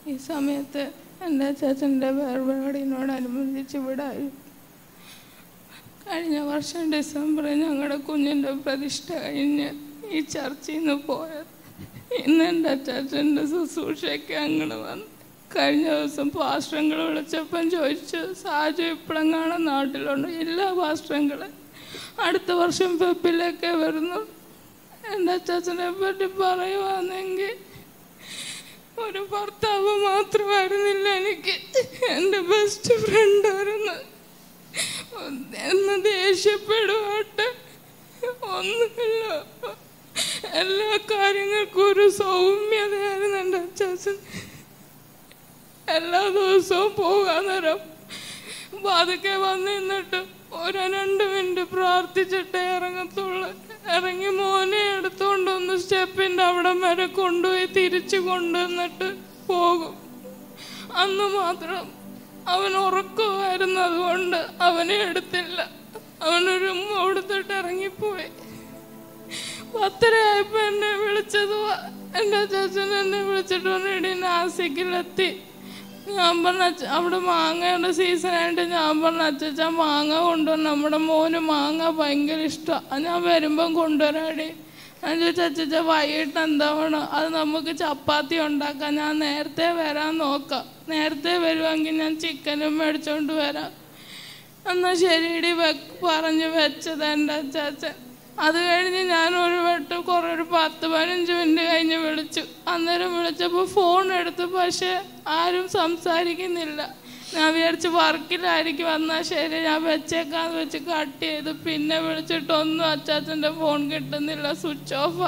ഈ സമയത്ത് എൻ്റെ അച്ചാച്ചൻ്റെ വേർപാടിനോടനുബന്ധിച്ച് ഇവിടെ ആയി. കഴിഞ്ഞ വർഷം ഡിസംബറിൽ ഞങ്ങളുടെ കുഞ്ഞിൻ്റെ പ്രതിഷ്ഠ കഴിഞ്ഞ് ഈ ചർച്ചയിൽ നിന്ന് പോയത് ഇന്ന് എൻ്റെ അച്ചാച്ചൻ്റെ ശുശ്രൂഷയ്ക്ക് അങ്ങനെ വന്നു കഴിഞ്ഞ ദിവസം പാസ്റ്റങ്ങൾ വിളിച്ചപ്പം ചോദിച്ചു സാജു ഇപ്പോഴെങ്ങാണ് നാട്ടിലുണ്ട് ഇല്ല പാസ്റ്റങ്ങൾ അടുത്ത വർഷം പെപ്പിലൊക്കെ വരുന്നു എൻ്റെ അച്ചാച്ചനെ പറ്റി പറയുവാണെങ്കിൽ ഒരു ഭർത്താവ് മാത്രമായിരുന്നില്ല എനിക്ക് എൻ്റെ ബെസ്റ്റ് ഫ്രണ്ടായിരുന്നു എന്ന് ദേഷ്യപ്പെടുവാട്ടെ ഒന്നുമില്ല എല്ലാ കാര്യങ്ങൾക്കും ഒരു സൗമ്യതയായിരുന്നു എൻ്റെ അച്ചാച്ചൻ എല്ലാ ദിവസവും പോകാൻ നേരം പതുക്കെ വന്ന് നിന്നിട്ട് ഒരു രണ്ട് മിനിറ്റ് പ്രാർത്ഥിച്ചിട്ടേ ഇറങ്ങത്തുള്ളു ഇറങ്ങി മോനെ എടുത്തുകൊണ്ട് ഒന്ന് സ്റ്റെപ്പിൻ്റെ അവിടം വരെ കൊണ്ടുപോയി തിരിച്ചു കൊണ്ടുവന്നിട്ട് പോകും അന്ന് മാത്രം അവൻ ഉറക്കമായിരുന്നു അതുകൊണ്ട് അവനെ എടുത്തില്ല അവനൊരു ഉമ്മ കൊടുത്തിട്ട് ഇറങ്ങിപ്പോയി പത്തരയായപ്പോ എന്നെ വിളിച്ചത് വ- എൻ്റെ അച്ചാച്ചൻ എന്നെ വിളിച്ചിട്ട് പറഞ്ഞിട്ട് നാസിക്കിലെത്തി ഞാൻ പറഞ്ഞ അച്ഛ- അവിടെ മാങ്ങയുടെ സീസണായിട്ട് ഞാൻ പറഞ്ഞ അച്ഛൻ മാങ്ങ കൊണ്ടുവരണം നമ്മുടെ മോന് മാങ്ങ ഭയങ്കര ഇഷ്ടമാണ് ഞാൻ വരുമ്പം കൊണ്ടുവരാടി ഞാൻ ചോദിച്ചു അച്ഛച്ച വൈകിട്ട് എന്താവണം അത് നമുക്ക് ചപ്പാത്തി ഉണ്ടാക്കാം ഞാൻ നേരത്തെ വരാൻ നോക്കാം നേരത്തെ വരുവാണെങ്കിൽ ഞാൻ ചിക്കനും മേടിച്ചോണ്ട് വരാം എന്നാ ശരിയടി വെ പറഞ്ഞു വെച്ചത് എൻ്റെ അച്ചാച്ചൻ അത് കഴിഞ്ഞ് ഞാൻ ഒരു വട്ടം കുറേ ഒരു പത്ത് പതിനഞ്ച് മിനിറ്റ് കഴിഞ്ഞ് വിളിച്ചു അന്നേരം വിളിച്ചപ്പോൾ ഫോൺ എടുത്തു പക്ഷെ ആരും സംസാരിക്കുന്നില്ല ഞാൻ വിചാരിച്ച് വർക്കിലായിരിക്കും വന്നാൽ ശരി ഞാൻ വെച്ചേക്കാന്ന് വെച്ച് കട്ട് ചെയ്ത് പിന്നെ വിളിച്ചിട്ടൊന്നും അച്ചാച്ചൻ്റെ ഫോൺ കിട്ടുന്നില്ല സ്വിച്ച് ഓഫാ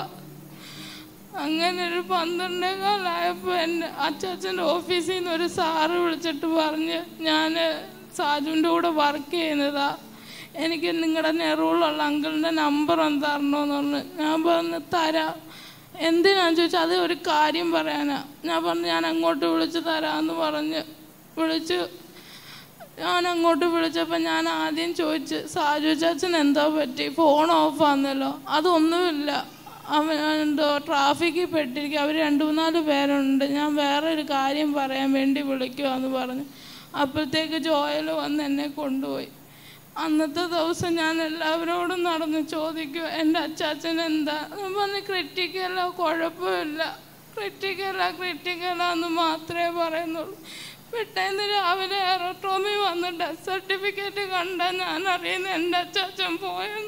അങ്ങനെ ഒരു പന്ത്രണ്ടേ കാലായപ്പോൾ എൻ്റെ അച്ചാച്ചൻ്റെ ഓഫീസിൽ നിന്ന് ഒരു സാറ് വിളിച്ചിട്ട് പറഞ്ഞ് ഞാൻ സാജുവിൻ്റെ കൂടെ വർക്ക് ചെയ്യുന്നതാ എനിക്ക് നിങ്ങളുടെ നെറൂളുള്ള അങ്കിളിൻ്റെ നമ്പർ ഒന്ന് തരണമെന്ന് പറഞ്ഞു ഞാൻ പറഞ്ഞു തരാം എന്തിനാന്ന് ചോദിച്ചാൽ അത് ഒരു കാര്യം പറയാനാ ഞാൻ പറഞ്ഞു ഞാൻ അങ്ങോട്ട് വിളിച്ച് തരാമെന്ന് പറഞ്ഞ് വിളിച്ച് ഞാൻ അങ്ങോട്ട് വിളിച്ചപ്പോൾ ഞാൻ ആദ്യം ചോദിച്ച് സാജു ചാച്ചൻ എന്താ പറ്റി ഫോൺ ഓഫ് ആന്നല്ലോ അതൊന്നുമില്ല അവൻ എന്തോ ട്രാഫിക്കിൽ പെട്ടിരിക്കുക അവർ രണ്ട് മൂന്നാല് പേരുണ്ട് ഞാൻ വേറെ ഒരു കാര്യം പറയാൻ വേണ്ടി വിളിക്കുവാന്ന് പറഞ്ഞു അപ്പോഴത്തേക്ക് ജോയൽ വന്ന് എന്നെ കൊണ്ടുപോയി അന്നത്തെ ദിവസം ഞാൻ എല്ലാവരോടും നടന്ന് ചോദിക്കും എൻ്റെ അച്ചാച്ചൻ എന്താ ഞാൻ പറഞ്ഞു ക്രിറ്റിക്കല്ല കുഴപ്പമില്ല ക്രിറ്റിക്കല്ല ക്രിറ്റിക്കല്ല എന്ന് മാത്രമേ പറയുന്നുള്ളൂ പിറ്റേന്ന് രാവിലെ എയറോട്രോമിൽ വന്ന് ഡെത്ത് സർട്ടിഫിക്കറ്റ് കണ്ട ഞാൻ അറിയുന്ന എൻ്റെ അച്ചാച്ചൻ പോയെന്ന്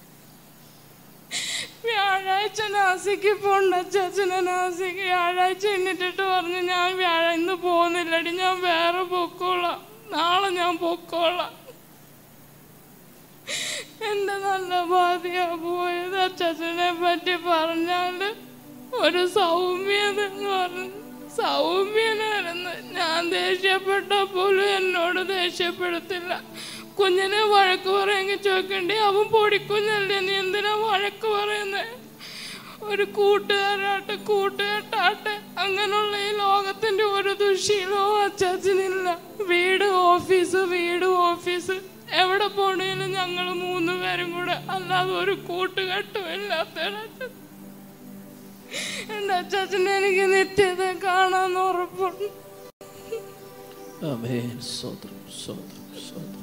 വ്യാഴാഴ്ച നാസിക്ക് പോണ്ട അച്ചാച്ചനെ നാസിക്ക് വ്യാഴാഴ്ച എണ്ണിട്ടിട്ട് പറഞ്ഞു ഞാൻ വ്യാഴ ഇന്ന് പോകുന്നില്ലടി ഞാൻ വേറെ പൊക്കോളാം നാളെ ഞാൻ പൊക്കോളാം എന്റെ നല്ല ഭാര്യയാ പോയത് അച്ചാച്ചനെ പറ്റി പറഞ്ഞാല് ഒരു സൗമ്യത എന്ന് പറഞ്ഞു സൗമ്യനായിരുന്നു ഞാൻ ദേഷ്യപ്പെട്ട പോലും എന്നോട് ദേഷ്യപ്പെടുത്തില്ല കുഞ്ഞിനെ വഴക്ക് പറയുമെങ്കിൽ ചോദിക്കണ്ടേ അവൻ പൊടിക്കുഞ്ഞല്ലേ നീ എന്തിനാ വഴക്ക് പറയുന്നേ ഒരു കൂട്ടുകാരാട്ടെ കൂട്ടുകെട്ടാട്ടെ അങ്ങനെയുള്ള ഈ ലോകത്തിന്റെ ഒരു ദുശീലവും അച്ചാച്ചനില്ല വീട് ഓഫീസ് വീട് ഓഫീസ് എവിടെ പോണേലും ഞങ്ങൾ മൂന്ന് പേരും കൂടെ അല്ലാതെ ഒരു കൂട്ടുകെട്ടും ഇല്ലാത്ത ഒരച്ഛൻ. എൻ്റെ അച്ചാച്ചനെ എനിക്ക് നിത്യത കാണാൻ ഉറപ്പുണ്ട് ആമേൻ സ്തോത്രം സ്തോത്രം സ്തോത്രം